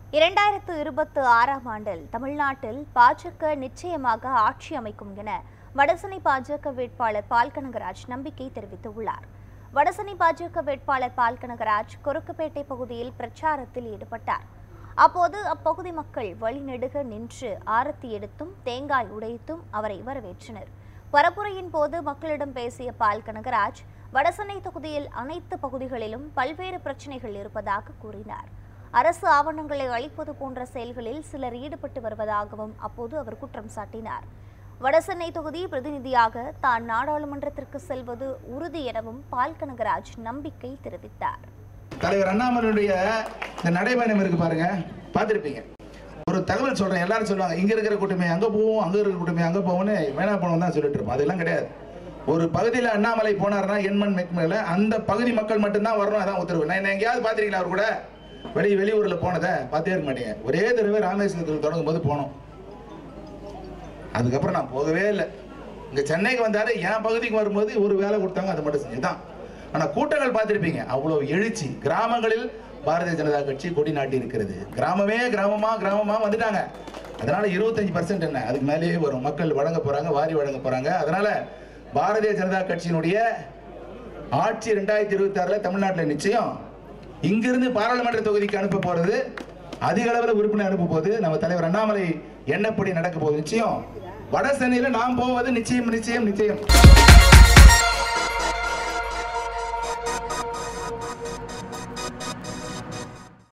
இரண்டாயிரத்து இருபத்து ஆறாம் ஆண்டில் தமிழ்நாட்டில் பாஜக நிச்சயமாக ஆட்சி அமைக்கும் என வடசனை பாஜக வேட்பாளர் பால் கனகராஜ் நம்பிக்கை தெரிவித்துள்ளார் வடசனை பாஜக வேட்பாளர் பால் கனகராஜ் கொருக்குப்பேட்டை பகுதியில் பிரச்சாரத்தில் ஈடுபட்டார் அப்போது அப்பகுதி மக்கள் வழிநெடுக நின்று ஆரத்தி எடுத்தும் தேங்காய் உடைத்தும் அவரை வரவேற்றனர் பரப்புரையின் போது மக்களிடம் பேசிய பால் கனகராஜ் வடசென்னை தொகுதியில் அனைத்து பகுதிகளிலும் பல்வேறு பிரச்சனைகள் இருப்பதாக கூறினார் அரசு ஆவணங்களை அளிப்பது போன்ற செயல்களில் சிலர் ஈடுபட்டு வருவதாகவும் அப்போது அவர் குற்றம் சாட்டினார் வடசென்னை தொகுதி பிரதிநிதியாக தான் நாடாளுமன்றத்திற்கு செல்வது உறுதி எனவும் பால் கனகராஜ் நம்பிக்கை தெரிவித்தார் தலைவர் அண்ணாமலையுடைய இந்த நடைபயணம் இருக்கு பாருங்க பார்த்துருப்பீங்க ஒரு தகவல் சொல்றேன் எல்லாரும் சொல்லுவாங்க இங்க இருக்கிற கூட்டமே அங்க போவோம் அங்க இருக்கிற கூட்டமே அங்க போவோம்னு வேணா போனோம் தான் சொல்லிட்டு இருப்போம் அதெல்லாம் கிடையாது ஒரு பகுதியில் அண்ணாமலை போனார்னா எண்மண் மெக்மல அந்த பகுதி மக்கள் மட்டும்தான் வரணும் அதான் உத்தரவு நான் என்ன எங்கேயாவது பார்த்துருக்கீங்களா அவர் கூட வெளி வெளியூர்ல போனதை பார்த்தே இருக்க மாட்டீங்க ஒரே தடவை ராமேஸ்வரத்தில் தொடங்கும் போது போனோம் அதுக்கப்புறம் நான் போகவே இல்லை இங்க சென்னைக்கு வந்தாரு என் பகுதிக்கு வரும்போது ஒரு வேலை கொடுத்தாங்க அது மட்டும் செஞ்சுதான் ஆனா கூட்டங்கள் பார்த்திருப்பீங்க அவ்வளவு எழுச்சி கிராமங்களில் பாரதிய ஜனதா கட்சி கொடி நாட்டி இருக்கிறது கிராமமே கிராமமா கிராமமா வந்துட்டாங்க அதனால இருபத்தஞ்சு பர்சன்ட் என்ன அதுக்கு மேலேயே வரும் மக்கள் வழங்க போறாங்க வாரி வழங்க போறாங்க அதனால பாரதிய ஜனதா கட்சியினுடைய ஆட்சி ரெண்டாயிரத்தி இருபத்தி ஆறுல தமிழ்நாட்டில் நிச்சயம் இங்கிருந்து பாராளுமன்ற தொகுதிக்கு அனுப்ப போறது அதிக அளவில் உறுப்பினர் அனுப்ப போது நம்ம தலைவர் அண்ணாமலை எண்ணப்படி நடக்க போகுது நிச்சயம் வட சென்னையில நாம் போவது நிச்சயம் நிச்சயம் நிச்சயம்